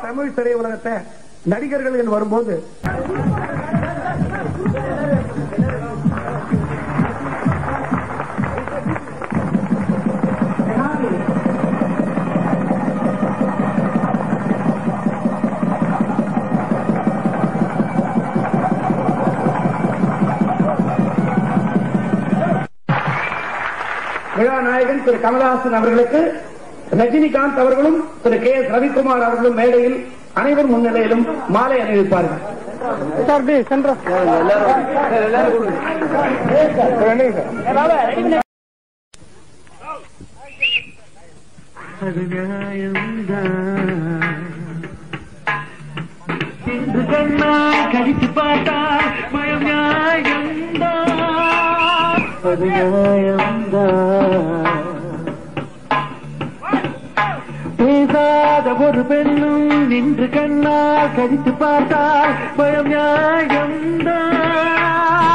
தமிழ் திரையுலகத்தை நடிகர்கள் என்று வரும்போது விழா நாயகன் திரு கமலஹாசன் அவர்களுக்கு ரஜினிகாந்த் அவர்களும் திரு கே எஸ் ரவிக்குமார் அவர்களும் மேடையில் அனைவர் முன்னிலையிலும் மாலை அணிவிப்பார்கள் சார் பி சென்ற அது நியாயம்தான் இன்று கண்ணாய் கழித்து பார்த்தால் பயம் நியாயம்தான் அது நியாயம்தான் பேசாத ஒரு பெண்ணும் நின்று கண்ணால் கழித்து பார்த்தால் பயம் நியாயம்தான்